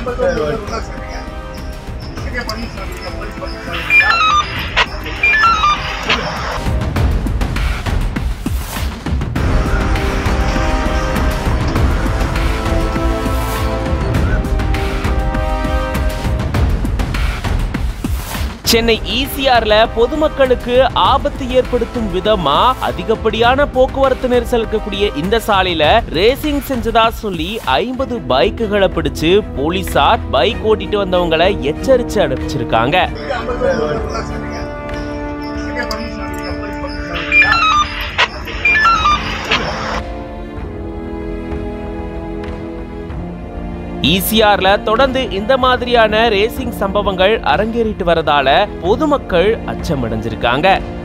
ஐம்பத்தொம்பது பேர் உள்ள சேர்ந்தீங்க எங்கே பர்மிஷன் நீங்கள் போலீஸ் பர்மிஷன் சென்னை ஈசிஆர்ல பொதுமக்களுக்கு ஆபத்து ஏற்படுத்தும் விதமா அதிகப்படியான போக்குவரத்து நெரிசல் இருக்கக்கூடிய இந்த சாலையில ரேசிங் செஞ்சதா சொல்லி ஐம்பது பைக்குகளை பிடிச்சு போலீசார் பைக் ஓட்டிட்டு வந்தவங்களை எச்சரிச்சு அனுப்பிச்சிருக்காங்க எங்கே ஐம்பத்தொம்பது பேர் உள்ள சேர்ந்தீங்க எங்கே பர்மிஷன் நீங்கள் போலீஸ் பர்மிஷன் ஈசிஆர்ல தொடர்ந்து இந்த மாதிரியான ரேசிங் சம்பவங்கள் அரங்கேறிட்டு வரதால பொதுமக்கள் அச்சமடைஞ்சிருக்காங்க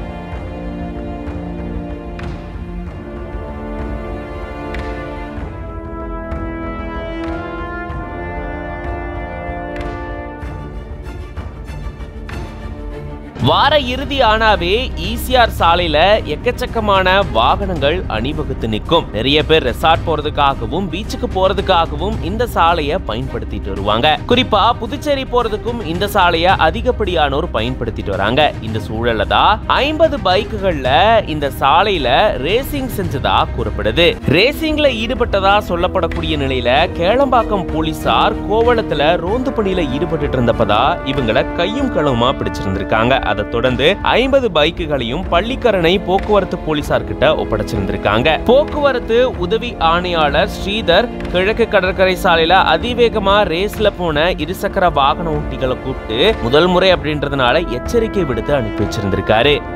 வார இறுதி ஆனாவே ஈசிஆர் சாலையில எக்கச்சக்கமான வாகனங்கள் அணிவகுத்து நிற்கும் நிறைய பேர் ரெசார்ட் போறதுக்காகவும் பீச்சுக்கு போறதுக்காகவும் இந்த சாலையை பயன்படுத்திட்டு வருவாங்க குறிப்பா புதுச்சேரி போறதுக்கும் இந்த சாலையை அதிகப்படியானோர் பயன்படுத்திட்டு வராங்க இந்த சூழல்ல தான் ஐம்பது பைக்குகள்ல இந்த சாலையில ரேசிங் செஞ்சதா கூறப்படுது ரேசிங்ல ஈடுபட்டதா சொல்லப்படக்கூடிய நிலையில கேளம்பாக்கம் போலீசார் கோவளத்துல ரோந்து பணியில ஈடுபட்டு இருந்தப்பதா இவங்கள கையும் களவுமா பிடிச்சிருந்திருக்காங்க அதை தொடர்ந்து ஐம்பது பைக்குகளையும் பள்ளிக்கரணை போக்குவரத்து போலீசார் கிட்ட ஒப்படைச்சிருந்திருக்காங்க போக்குவரத்து உதவி ஆணையாளர் ஸ்ரீதர் கிழக்கு கடற்கரை சாலையில அதிவேகமா ரேஸ்ல போன இருசக்கர வாகன ஓட்டிகளை கூப்பிட்டு முதல் முறை அப்படின்றதுனால எச்சரிக்கை விடுத்து அனுப்பி வச்சிருந்திருக்காரு